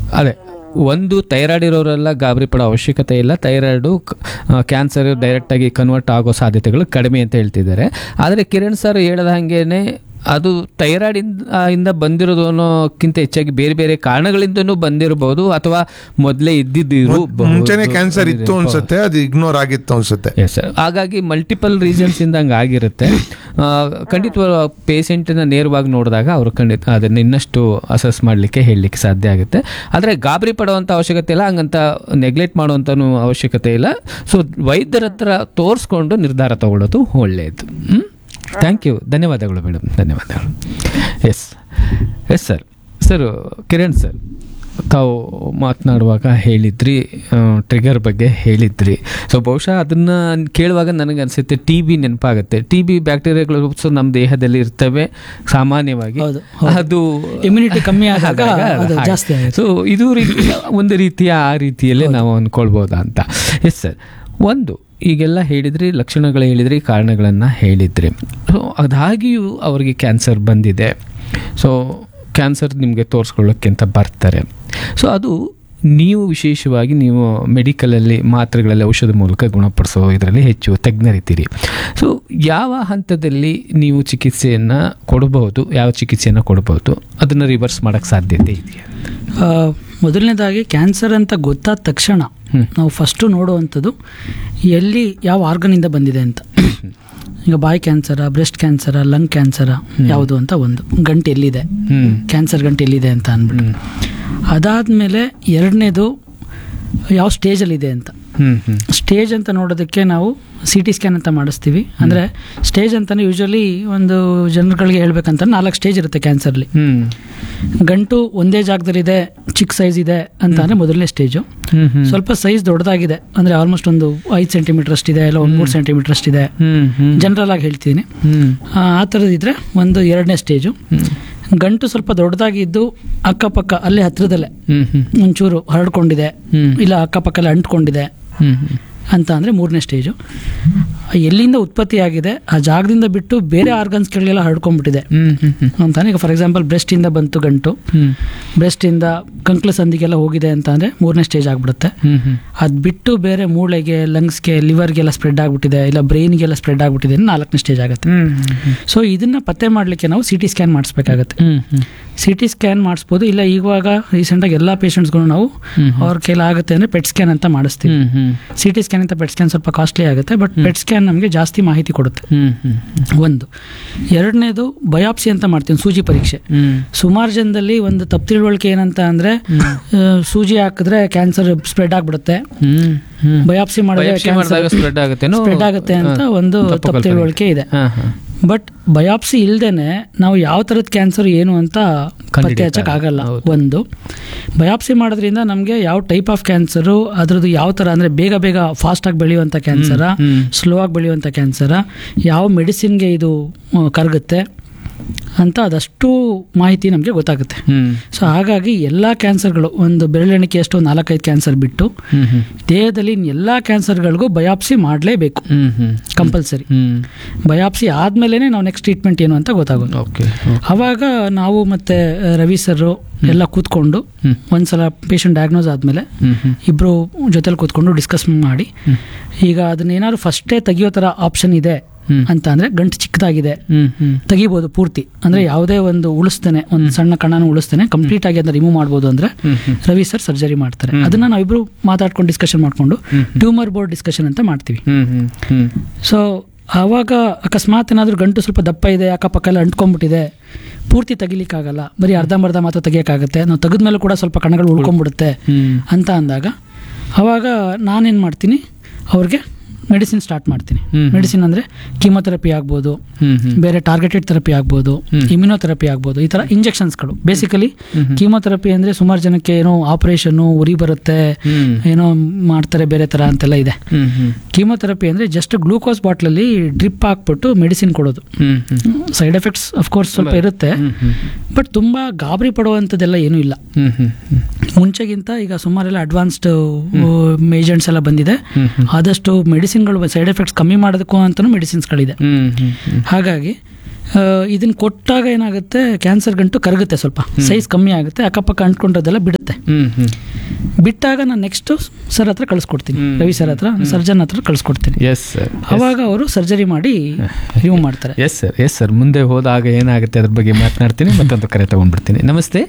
ಅದೇ ಒಂದು ಥೈರಾಯ್ಡ್ ಇರೋರೆಲ್ಲ ಗಾಬರಿ ಪಡೋ ಅವಶ್ಯಕತೆ ಇಲ್ಲ ಥೈರಾಯ್ಡು ಕ್ಯಾನ್ಸರ್ ಡೈರೆಕ್ಟಾಗಿ ಕನ್ವರ್ಟ್ ಆಗೋ ಸಾಧ್ಯತೆಗಳು ಕಡಿಮೆ ಅಂತ ಹೇಳ್ತಿದ್ದಾರೆ ಆದರೆ ಕಿರಣ್ ಸರ್ ಹೇಳದ ಹಾಗೇನೆ ಅದು ಥೈರಾಯ್ಡ್ ಇಂದ ಬಂದಿರೋದು ಅನ್ನೋಕ್ಕಿಂತ ಹೆಚ್ಚಾಗಿ ಬೇರೆ ಬೇರೆ ಕಾರಣಗಳಿಂದನೂ ಬಂದಿರಬಹುದು ಅಥವಾ ಮೊದಲೇ ಇದ್ದಿದ್ದು ಮುಂಚೆನೆ ಕ್ಯಾನ್ಸರ್ ಇತ್ತು ಅನ್ಸುತ್ತೆ ಅದು ಇಗ್ನೋರ್ ಆಗಿತ್ತು ಅನ್ಸುತ್ತೆ ಎಸ್ ಸರ್ ಹಾಗಾಗಿ ಮಲ್ಟಿಪಲ್ ರೀಸನ್ಸ್ ಇಂದ ಹಂಗೆ ಆಗಿರುತ್ತೆ ಆ, ಖಂಡಿತವಾಗ್ಲೂ ಪೇಷಂಟನ್ನ ನೇರವಾಗಿ ನೋಡಿದಾಗ ಅವರು ಖಂಡಿತ ಅದನ್ನು ಇನ್ನಷ್ಟು ಅಸೆಸ್ ಮಾಡಲಿಕ್ಕೆ ಹೇಳಲಿಕ್ಕೆ ಸಾಧ್ಯ ಆಗುತ್ತೆ ಆದರೆ ಗಾಬರಿ ಪಡುವಂಥ ಅವಶ್ಯಕತೆ ಇಲ್ಲ ಹಂಗಂತ ನೆಗ್ಲೆಕ್ಟ್ ಮಾಡುವಂಥನೂ ಅವಶ್ಯಕತೆ ಇಲ್ಲ ಸೊ ವೈದ್ಯರ ಹತ್ರ ತೋರಿಸ್ಕೊಂಡು ನಿರ್ಧಾರ ತಗೊಳ್ಳೋದು ಒಳ್ಳೆಯದು ಥ್ಯಾಂಕ್ ಯು ಧನ್ಯವಾದಗಳು ಮೇಡಮ್ ಧನ್ಯವಾದಗಳು yes yes sir sir Kiran sir ತಾವು ಮಾತನಾಡುವಾಗ ಹೇಳಿದ್ರಿ ಟ್ರಿಗರ್ ಬಗ್ಗೆ ಹೇಳಿದ್ರಿ ಸೊ ಬಹುಶಃ ಅದನ್ನು ಕೇಳುವಾಗ ನನಗೆ ಅನಿಸುತ್ತೆ ಟಿ ಬಿ ನೆನಪಾಗುತ್ತೆ ಟಿ ಬಿ ಬ್ಯಾಕ್ಟೀರಿಯಾಗಳು ಸೊ ನಮ್ಮ ದೇಹದಲ್ಲಿ ಇರ್ತವೆ ಸಾಮಾನ್ಯವಾಗಿ ಹೌದು, ಅದು Immunity ಕಮ್ಮಿ ಆದಾಗ ಅದು ಹಾಗೆ. ಜಾಸ್ತಿ ಆಗುತ್ತೆ. ಸೊ ಇದು ರೀತಿ ಒಂದು ರೀತಿಯ ಆ ರೀತಿಯಲ್ಲೇ ನಾವು ಅಂದ್ಕೊಳ್ಬೋದಾ ಅಂತ ಎಸ್ ಸರ್ ಒಂದು ಈಗೆಲ್ಲ ಹೇಳಿದ್ರಿ ಲಕ್ಷಣಗಳು ಹೇಳಿದ್ರಿ ಕಾರಣಗಳನ್ನು ಹೇಳಿದ್ರಿ ಸೊ ಅದಾಗಿಯೂ ಅವರಿಗೆ ಕ್ಯಾನ್ಸರ್ ಬಂದಿದೆ ಸೊ ಕ್ಯಾನ್ಸರ್ ನಿಮಗೆ ತೋರಿಸ್ಕೊಳ್ಳೋಕ್ಕೆ ಅಂತ ಬರ್ತಾರೆ ಸೊ ಅದು ನೀವು ವಿಶೇಷವಾಗಿ ನೀವು ಮೆಡಿಕಲಲ್ಲಿ ಮಾತ್ರೆಗಳಲ್ಲಿ ಔಷಧ ಮೂಲಕ ಗುಣಪಡಿಸೋ ಇದರಲ್ಲಿ ಹೆಚ್ಚು ತಜ್ಞರಿದ್ದೀರಿ ಸೊ ಯಾವ ಹಂತದಲ್ಲಿ ನೀವು ಚಿಕಿತ್ಸೆಯನ್ನು ಕೊಡಬಹುದು ಯಾವ ಚಿಕಿತ್ಸೆಯನ್ನು ಕೊಡಬಹುದು ಅದನ್ನು ರಿವರ್ಸ್ ಮಾಡೋಕ್ಕೆ ಸಾಧ್ಯತೆ ಇದೆಯಾ ಆ, ಮೊದಲನೇದಾಗಿ ಕ್ಯಾನ್ಸರ್ ಅಂತ ಗೊತ್ತಾದ ತಕ್ಷಣ ನಾವು ಫಸ್ಟು ನೋಡುವಂಥದ್ದು ಎಲ್ಲಿ ಯಾವ ಆರ್ಗನಿಂದ ಬಂದಿದೆ ಅಂತ ಈಗ ಬಾಯಿ ಕ್ಯಾನ್ಸರ ಬ್ರೆಸ್ಟ್ ಕ್ಯಾನ್ಸರ ಲಂಗ್ ಕ್ಯಾನ್ಸರ ಯಾವುದು ಅಂತ ಒಂದು ಗಂಟೆ ಎಲ್ಲಿದೆ ಹ್ಮ್ ಕ್ಯಾನ್ಸರ್ ಗಂಟೆ ಎಲ್ಲಿದೆ ಅಂತ ಅಂದ್ಬಿಟ್ಟು ಅದಾದಮೇಲೆ ಎರಡನೇದು ಯಾವ ಸ್ಟೇಜಲ್ಲಿದೆ ಅಂತ ಹ್ಮ್ ಹ್ಮ್ ಸ್ಟೇಜ್ ಅಂತ ನೋಡೋದಕ್ಕೆ ನಾವು ಸಿ ಟಿ ಸ್ಕ್ಯಾನ್ ಅಂತ ಮಾಡಿಸ್ತೀವಿ ಅಂದರೆ ಸ್ಟೇಜ್ ಅಂತಲೇ ಯೂಶಲಿ ಒಂದು ಜನರುಗಳಿಗೆ ಹೇಳ್ಬೇಕಂತ ನಾಲ್ಕು ಸ್ಟೇಜ್ ಇರುತ್ತೆ ಕ್ಯಾನ್ಸರ್ಲಿ ಹ್ಮ್ ಗಂಟು ಒಂದೇ ಜಾಗದಲ್ಲಿದೆ ಚಿಕ್ಕ ಸೈಜ್ ಇದೆ ಅಂತ ಅಂದರೆ ಮೊದಲನೇ ಸ್ಟೇಜು ಹ್ಮ್ ಹ್ಮ್ ಸ್ವಲ್ಪ ಸೈಜ್ ದೊಡ್ಡದಾಗಿದೆ ಅಂದರೆ ಆಲ್ಮೋಸ್ಟ್ ಒಂದು ಐದು ಸೆಂಟಿಮೀಟರ್ ಅಷ್ಟಿದೆ ಇಲ್ಲ ಒಂದು ಮೂರು ಸೆಂಟಿಮೀಟರ್ ಅಷ್ಟಿದೆ ಹ್ಮ್ ಹ್ಮ್ ಜನರಲ್ ಆಗಿ ಹೇಳ್ತೀನಿ ಹ್ಮ್ ಆ ಆ ಥರದಿದ್ರೆ ಒಂದು ಎರಡನೇ ಸ್ಟೇಜು ಗಂಟು ಸ್ವಲ್ಪ ದೊಡ್ಡದಾಗಿದ್ದು ಅಕ್ಕಪಕ್ಕ ಅಲ್ಲೇ ಹತ್ರದಲ್ಲೇ ಹ್ಮ್ ಹ್ಮ್ ಒಂಚೂರು ಹರಡ್ಕೊಂಡಿದೆ ಹ್ಮ್. ಇಲ್ಲ ಅಕ್ಕಪಕ್ಕಲ್ಲಿ ಅಂಟ್ಕೊಂಡಿದೆ ಹ್ಮ್ ಹ್ಮ್ ಅಂತ ಅಂದರೆ ಮೂರನೇ ಸ್ಟೇಜು ಎಲ್ಲಿಂದ ಉತ್ಪತ್ತಿ ಆಗಿದೆ ಆ ಜಾಗದಿಂದ ಬಿಟ್ಟು ಬೇರೆ ಆರ್ಗನ್ಸ್ಗಳಿಗೆಲ್ಲ ಹರಡ್ಕೊಂಡ್ಬಿಟ್ಟಿದೆ ಹ್ಮ್ ಹ್ಮ್ ಹ್ಮ್ ಅಂತಾನೆ ಈಗ ಫಾರ್ ಎಕ್ಸಾಂಪಲ್ ಬ್ರೆಸ್ಟಿಂದ ಬಂತು ಗಂಟು ಹ್ಮ್ ಬ್ರೆಸ್ಟಿಂದ ಕಂಕ್ಲ ಸಂದಿಗೆಲ್ಲ ಹೋಗಿದೆ ಅಂತ ಅಂದರೆ ಮೂರನೇ ಸ್ಟೇಜ್ ಆಗಿಬಿಡುತ್ತೆ ಹ್ಮ್ ಹ್ಮ್ ಅದು ಬಿಟ್ಟು ಬೇರೆ ಮೂಳೆಗೆ ಲಂಗ್ಸ್ಗೆ ಲಿವರ್ಗೆಲ್ಲ ಸ್ಪ್ರೆಡ್ ಆಗಿಬಿಟ್ಟಿದೆ ಇಲ್ಲ ಬ್ರೈನ್ಗೆಲ್ಲ ಸ್ಪ್ರೆಡ್ ಆಗಿಬಿಟ್ಟಿದೆ ಅಂದ್ರೆ ನಾಲ್ಕನೇ ಸ್ಟೇಜ್ ಆಗುತ್ತೆ ಹ್ಮ್ ಸೊ ಇದನ್ನ ಪತ್ತೆ ಮಾಡಲಿಕ್ಕೆ ನಾವು ಸಿ ಟಿ ಸ್ಕ್ಯಾನ್ ಮಾಡಿಸ್ಬೇಕಾಗತ್ತೆ ಹ್ಮ್ ಹ್ಮ್ ಸಿ ಟಿ ಸ್ಕ್ಯಾನ್ ಮಾಡಿಸ್ಬೋದು ಇಲ್ಲ ಇವಾಗ ರೀಸೆಂಟಾಗಿ ಎಲ್ಲ ಪೇಷಂಟ್ಸ್ಗಳು ನಾವು ಅವ್ರ ಕೈಲಿ ಆಗುತ್ತೆ ಅಂದರೆ ಪೆಟ್ ಸ್ಕ್ಯಾನ್ ಅಂತ ಮಾಡಿಸ್ತೀವಿ ಹ್ಮ್ ಹ್ಮ್ ಸಿ ಟಿ ಸ್ಕ್ಯಾನ್ ಅಂತ ಪೆಟ್ ಸ್ಕ್ಯಾನ್ ಸ್ವಲ್ಪ ಕಾಸ್ಟ್ಲಿ ಆಗುತ್ತೆ ಬಟ್ ಪೆಟ್ ಸ್ಕ್ಯಾನ್ ನಮಗೆ ಜಾಸ್ತಿ ಮಾಹಿತಿ ಕೊಡುತ್ತೆ ಹ್ಮ್ ಹ್ಮ್ ಒಂದು ಎರಡನೇದು ಬಯಾಪ್ಸಿ ಅಂತ ಮಾಡ್ತೀವಿ ಸೂಜಿ ಪರೀಕ್ಷೆ ಹ್ಮ್ ಸುಮಾರು ಜನದಲ್ಲಿ ಒಂದು ತಪ್ಪು ತಿಳುವಳಿಕೆ ಏನಂತ ಅಂದ್ರೆ ಆ, ಸೂಜಿ ಹಾಕಿದ್ರೆ ಕ್ಯಾನ್ಸರ್ ಸ್ಪ್ರೆಡ್ ಆಗ್ಬಿಡುತ್ತೆ ಹ್ಮ್ ಹ್ಮ್ ಬಯಾಪ್ಸಿ ಮಾಡಿದ್ರೆ ಬಯಾಪ್ಸಿ ಮಾಡಿದಾಗ ಸ್ಪ್ರೆಡ್ ಆಗುತ್ತೇನೋ ಸ್ಪ್ರೆಡ್ ಆಗುತ್ತೆ ಅಂತ ಹಾ, ಒಂದು ತಪ್ಪು ತಪ್ಪು ಕಲ್ಪನೆ. ತಿಳುವಳಿಕೆ ಇದೆ ಹಾ ಹಾ ಬಟ್ ಬಯಾಪ್ಸಿ ಇಲ್ದೇನೆ ನಾವು ಯಾವ ಥರದ ಕ್ಯಾನ್ಸರ್ ಏನು ಅಂತ ಕಂಡು ಪತ್ತೆ ಹಚ್ಚಕ್ ಆಗಲ್ಲ ಹೌದು. ಒಂದು ಬಯಾಪ್ಸಿ ಮಾಡೋದ್ರಿಂದ ನಮಗೆ ಯಾವ ಟೈಪ್ ಆಫ್ ಕ್ಯಾನ್ಸರು ಅದ್ರದ್ದು ಯಾವ ಥರ ಅಂದರೆ ಬೇಗ ಬೇಗ ಫಾಸ್ಟಾಗಿ ಬೆಳೆಯುವಂಥ ಕ್ಯಾನ್ಸರ ಹ್ಮ್. ಸ್ಲೋ ಆಗಿ ಬೆಳೆಯುವಂಥ ಕ್ಯಾನ್ಸರ ಯಾವ ಮೆಡಿಸಿನ್ಗೆ ಇದು ಆ, ಕರಗುತ್ತೆ ಅಂತ ಅದಷ್ಟು ಮಾಹಿತಿ ನಮಗೆ ಗೊತ್ತಾಗುತ್ತೆ ಹ್ಮ್ ಸೊ ಹಾಗಾಗಿ ಎಲ್ಲ ಕ್ಯಾನ್ಸರ್ಗಳು ಒಂದು ಬೆರಳೆಣಿಕೆಯಷ್ಟು ನಾಲ್ಕೈದು ಕ್ಯಾನ್ಸರ್ ಬಿಟ್ಟು ಹ್ಮ್ ಹ್ಮ್ ದೇಹದಲ್ಲಿ ಎಲ್ಲ ಕ್ಯಾನ್ಸರ್ಗಳಿಗೂ ಬಯಾಪ್ಸಿ ಮಾಡಲೇಬೇಕು ಹ್ಮ್ ಹ್ಮ್ ಕಂಪಲ್ಸರಿ ಹ್ಮ್ ಬಯಾಪ್ಸಿ ಆದ್ಮೇಲೆ ನಾವು ನೆಕ್ಸ್ಟ್ ಟ್ರೀಟ್ಮೆಂಟ್ ಏನು ಅಂತ ಗೊತ್ತಾಗೋದು ಓಕೆ ಅವಾಗ ನಾವು ಮತ್ತೆ ಆ, ರವಿ ಸರ್ ಎಲ್ಲ ಕೂತ್ಕೊಂಡು ಹ್ಮ್. ಒಂದ್ಸಲ ಪೇಷಂಟ್ ಡಯಾಗ್ನೋಸ್ ಆದಮೇಲೆ ಹ್ಮ್ ಹ್ಮ್ ಇಬ್ಬರು ಜೊತೆಲಿ ಕೂತ್ಕೊಂಡು ಡಿಸ್ಕಸ್ ಮಾಡಿ ಈಗ ಅದನ್ನೇನಾದ್ರು ಫಸ್ಟೇ ತೆಗಿಯೋ ಥರ ಆಪ್ಷನ್ ಇದೆ ಹ್ಮ್. ಅಂತ ಅಂದರೆ ಗಂಟು ಚಿಕ್ಕದಾಗಿದೆ ಹ್ಮ್ ಹ್ಮ್ ತೆಗಿಬೋದು ಪೂರ್ತಿ ಅಂದರೆ ಯಾವುದೇ ಒಂದು ಉಳಿಸ್ತೇನೆ ಒಂದು ಸಣ್ಣ ಕಣ್ಣನ ಉಳಿಸ್ತೇನೆ ಕಂಪ್ಲೀಟ್ ಆಗಿ ಅದನ್ನ ರಿಮೂವ್ ಮಾಡ್ಬೋದು ಅಂದರೆ ಹ್ಮ್ ಹ್ಮ್ ರವಿ ಸರ್ ಸರ್ಜರಿ ಮಾಡ್ತಾರೆ ಅದನ್ನ ನಾವಿಬ್ರು ಮಾತಾಡ್ಕೊಂಡು ಡಿಸ್ಕಷನ್ ಮಾಡಿಕೊಂಡು ಟ್ಯೂಮರ್ ಬೋರ್ಡ್ ಡಿಸ್ಕಷನ್ ಅಂತ ಮಾಡ್ತೀವಿ ಹ್ಮ್ ಹ್ಮ್ ಹ್ಮ್ ಸೊ ಆವಾಗ ಅಕಸ್ಮಾತ್ ಏನಾದರೂ ಗಂಟು ಸ್ವಲ್ಪ ದಪ್ಪ ಇದೆ ಅಕ್ಕಪಕ್ಕ ಎಲ್ಲ ಅಂಟ್ಕೊಂಡ್ಬಿಟ್ಟಿದೆ ಪೂರ್ತಿ ತೆಗಿಲಿಕ್ಕಾಗಲ್ಲ ಬರೀ ಅರ್ಧಂಬರ್ಧ ಮಾತ್ರ ತೆಗಿಯೋಕ್ಕಾಗುತ್ತೆ ನಾವು ತೆಗೆದ್ಮೇಲೆ ಕೂಡ ಸ್ವಲ್ಪ ಕಣಗಳು ಉಳ್ಕೊಂಡ್ಬಿಡುತ್ತೆ ಹ್ಮ್ ಅಂತ ಅಂದಾಗ ಆವಾಗ ನಾನೇನು ಮಾಡ್ತೀನಿ ಅವ್ರಿಗೆ ಮೆಡಿಸಿನ್ ಸ್ಟಾರ್ಟ್ ಮಾಡ್ತೀನಿ ಹ್ಮ್. ಮೆಡಿಸಿನ್ ಅಂದರೆ ಕೀಮೊಥೆರಪಿ ಆಗ್ಬೋದು ಹ್ಮ್ ಹ್ಮ್ ಬೇರೆ ಟಾರ್ಗೆಟೆಡ್ ಥೆರಪಿ ಆಗ್ಬೋದು ಇಮ್ಯುನೋಥೆರಪಿ ಆಗ್ಬೋದು ಈ ಥರ ಇಂಜೆಕ್ಷನ್ಸ್ಗಳು ಬೇಸಿಕಲಿ ಕೀಮೊಥೆರಪಿ ಅಂದರೆ ಸುಮಾರು ಜನಕ್ಕೆ ಏನೋ ಆಪರೇಷನ್ನು ಉರಿ ಬರುತ್ತೆ ಹ್ಮ್ ಏನೋ ಮಾಡ್ತಾರೆ ಬೇರೆ ಥರ ಅಂತೆಲ್ಲ ಇದೆ ಹ್ಮ್ ಹ್ಮ್ ಕೀಮೊಥೆರಪಿ ಅಂದರೆ ಜಸ್ಟ್ ಗ್ಲೂಕೋಸ್ ಬಾಟ್ಲಲ್ಲಿ ಡ್ರಿಪ್ ಹಾಕ್ಬಿಟ್ಟು ಮೆಡಿಸಿನ್ ಕೊಡೋದು ಹ್ಮ್ ಹ್ಮ್ ಸೈಡ್ ಎಫೆಕ್ಟ್ಸ್ ಅಫ್ಕೋರ್ಸ್ ಸ್ವಲ್ಪ ಇರುತ್ತೆ ಹ್ಮ್ ಹ್ಮ್ ಬಟ್ ತುಂಬ ಗಾಬರಿ ಪಡುವಂಥದ್ದೆಲ್ಲ ಏನೂ ಇಲ್ಲ ಹ್ಮ್ ಹ್ಮ್ ಹ್ಮ್ ಮುಂಚೆಗಿಂತ ಈಗ ಸುಮಾರೆಲ್ಲ ಅಡ್ವಾನ್ಸ್ಡ್ ಏಜೆಂಟ್ಸ್ ಎಲ್ಲ ಬಂದಿದೆ ಹ್ಮ್ ಹ್ಮ್ ಆದಷ್ಟು ಮೆಡಿಸಿನ್ಗಳು ಸೈಡ್ ಎಫೆಕ್ಟ್ಸ್ ಕಮ್ಮಿ ಮಾಡೋದಕ್ಕೂ ಅಂತಲೂ ಮೆಡಿಸಿನ್ಸ್ಗಳಿದೆ ಹ್ಮ್ ಹ್ಮ್ ಹ್ಮ್ ಹಾಗಾಗಿ ಇದನ್ನ ಕೊಟ್ಟಾಗ ಏನಾಗುತ್ತೆ ಕ್ಯಾನ್ಸರ್ ಗಂಟು ಕರಗುತ್ತೆ ಸ್ವಲ್ಪ ಸೈಜ್ ಕಮ್ಮಿ ಆಗುತ್ತೆ ಅಕ್ಕಪಕ್ಕ ಅಂಟ್ಕೊಂಡದೆಲ್ಲ ಬಿಡುತ್ತೆ ಹ್ಮ್ ಹ್ಮ್ ಬಿಟ್ಟಾಗ ನಾನು ನೆಕ್ಸ್ಟ್ ಸರ್ ಹತ್ರ ಕಳಿಸ್ಕೊಡ್ತೀನಿ ಹ್ಮ್. ರವಿ ಸರ್ ಹತ್ರ ಸರ್ಜನ್ ಹತ್ರ ಕಳಿಸ್ಕೊಡ್ತೀನಿ ಎಸ್ ಸರ್ ಅವಾಗ ಅವರು ಸರ್ಜರಿ ಮಾಡಿ ರಿಮೂವ್ ಮಾಡ್ತಾರೆ ಎಸ್ ಸರ್ ಎಸ್ ಸರ್ ಮುಂದೆ ಹೋದಾಗ ಏನಾಗುತ್ತೆ ಅದ್ರ ಬಗ್ಗೆ ಮಾತನಾಡ್ತೀನಿ ಮತ್ತೊಂದು ಕರೆ ತಗೊಂಡ್ಬಿಡ್ತೀನಿ ನಮಸ್ತೆ